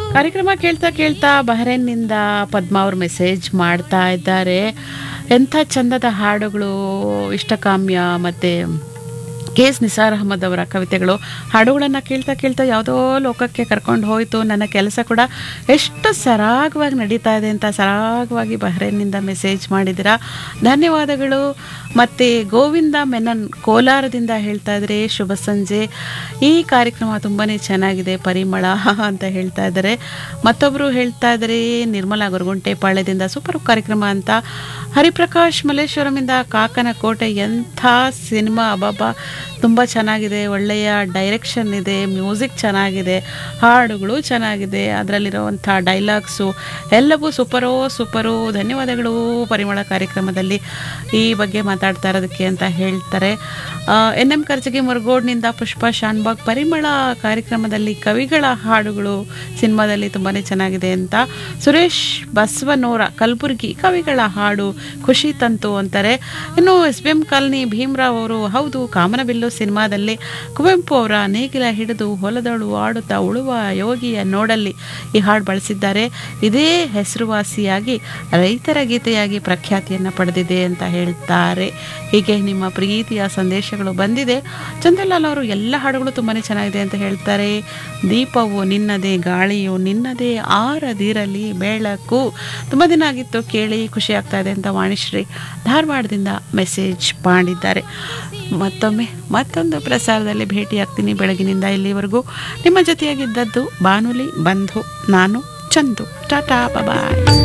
ಕಾರ್ಯಕ್ರಮ ಕೇಳ್ತಾ ಕೇಳ್ತಾ ಬಹರೇನ್ನಿಂದ ಪದ್ಮ ಅವರು ಮೆಸೇಜ್ ಮಾಡ್ತಾ ಇದ್ದಾರೆ ಎಂಥ ಚಂದದ ಹಾಡುಗಳು ಇಷ್ಟಕಾಮ್ಯ ಮತ್ತು ಕೆ ಎಸ್ ನಿಸಾರ್ ಅಹಮದ್ ಅವರ ಕವಿತೆಗಳು ಹಾಡುಗಳನ್ನು ಕೇಳ್ತಾ ಕೇಳ್ತಾ ಯಾವುದೋ ಲೋಕಕ್ಕೆ ಕರ್ಕೊಂಡು ಹೋಯಿತು ನನ್ನ ಕೆಲಸ ಕೂಡ ಎಷ್ಟು ಸರಾಗವಾಗಿ ನಡೀತಾ ಇದೆ ಅಂತ ಸರಾಗವಾಗಿ ಬಹ್ರೇನ್ನಿಂದ ಮೆಸೇಜ್ ಮಾಡಿದ್ದೀರಾ ಧನ್ಯವಾದಗಳು ಮತ್ತು ಗೋವಿಂದ ಮೆನನ್ ಕೋಲಾರದಿಂದ ಹೇಳ್ತಾ ಇದ್ದಾರೆ ಶುಭ ಸಂಜೆ ಈ ಕಾರ್ಯಕ್ರಮ ತುಂಬಾ ಚೆನ್ನಾಗಿದೆ ಪರಿಮಳ ಅಂತ ಹೇಳ್ತಾ ಇದ್ದಾರೆ ಮತ್ತೊಬ್ಬರು ಹೇಳ್ತಾ ಇದ್ದಾರೆ ನಿರ್ಮಲಾ ಗೊರಗುಂಟೆ ಪಾಳ್ಯದಿಂದ ಸೂಪರ್ ಕಾರ್ಯಕ್ರಮ ಅಂತ ಹರಿಪ್ರಕಾಶ್ ಮಲ್ಲೇಶ್ವರಮಿಂದ ಕಾಕನ ಕೋಟೆ ಎಂಥ ಸಿನಿಮಾ ಅಬ್ಬಬ್ಬ ತುಂಬ ಚೆನ್ನಾಗಿದೆ ಒಳ್ಳೆಯ ಡೈರೆಕ್ಷನ್ ಇದೆ ಮ್ಯೂಸಿಕ್ ಚೆನ್ನಾಗಿದೆ ಹಾಡುಗಳು ಚೆನ್ನಾಗಿದೆ ಅದರಲ್ಲಿರುವಂಥ ಡೈಲಾಗ್ಸು ಎಲ್ಲವೂ ಸೂಪರೋ ಸೂಪರು ಧನ್ಯವಾದಗಳು ಪರಿಮಳ ಕಾರ್ಯಕ್ರಮದಲ್ಲಿ ಈ ಬಗ್ಗೆ ಮಾತಾಡ್ತಾ ಇರೋದಕ್ಕೆ ಅಂತ ಹೇಳ್ತಾರೆ ಎನ್ ಎಂ ಕರ್ಜಗಿ ಮುರುಗೋಡ್ನಿಂದ ಪುಷ್ಪ ಶಾನ್ಬಾಗ್ ಪರಿಮಳ ಕಾರ್ಯಕ್ರಮದಲ್ಲಿ ಕವಿಗಳ ಹಾಡುಗಳು ಸಿನಿಮಾದಲ್ಲಿ ತುಂಬಾ ಚೆನ್ನಾಗಿದೆ ಅಂತ ಸುರೇಶ್ ಬಸವನೋರ ಕಲಬುರ್ಗಿ ಕವಿಗಳ ಹಾಡು ಖುಷಿ ತಂತು ಅಂತಾರೆ ಇನ್ನು S B M colony Bhimrao ಅವರು ಹೌದು ಕಾಮನಬಿಲ್ಲು ಸಿನಿಮಾದಲ್ಲಿ ಕುವೆಂಪು ಅವರ ನೇಗಿಲ ಹಿಡಿದು ಹೊಲದಳು ಆಡುತ್ತಾ ಉಳುವ ಯೋಗಿಯ ನೋಡಲ್ಲಿ ಈ ಹಾಡು ಬಳಸಿದ್ದಾರೆ ಇದೇ ಹೆಸರುವಾಸಿಯಾಗಿ ರೈತರ ಗೀತೆಯಾಗಿ ಪ್ರಖ್ಯಾತಿಯನ್ನು ಪಡೆದಿದೆ ಅಂತ ಹೇಳ್ತಾರೆ ಹೀಗೆ ನಿಮ್ಮ ಪ್ರೀತಿಯ ಸಂದೇಶಗಳು ಬಂದಿದೆ ಚಂದ್ರಲಾಲ್ ಅವರು ಎಲ್ಲ ಹಾಡುಗಳು ತುಂಬಾ ಚೆನ್ನಾಗಿದೆ ಅಂತ ಹೇಳ್ತಾರೆ ದೀಪವು ನಿನ್ನದೇ ಗಾಳಿಯು ನಿನ್ನದೇ ಆರದಿರಲಿ ಬೆಳಕು ತುಂಬ ದಿನ ಆಗಿತ್ತು ಕೇಳಿ ಖುಷಿ ಆಗ್ತಾ ಇದೆ ಅಂತ ವಾಣಿಶ್ರೀ ಧಾರವಾಡದಿಂದ ಮೆಸೇಜ್ ಮಾಡಿದ್ದಾರೆ ಮತ್ತೊಮ್ಮೆ ಮತ್ತೊಂದು ಪ್ರಸಾರದಲ್ಲಿ ಭೇಟಿಯಾಗ್ತೀನಿ ಬೆಳಗಿನಿಂದ ಇಲ್ಲಿವರೆಗೂ ನಿಮ್ಮ ಜೊತೆಯಾಗಿದ್ದದ್ದು ಬಾನುಲಿ ಬಂಧು ನಾನು ಚಂದು ಟಾಟಾ ಬಾಯ್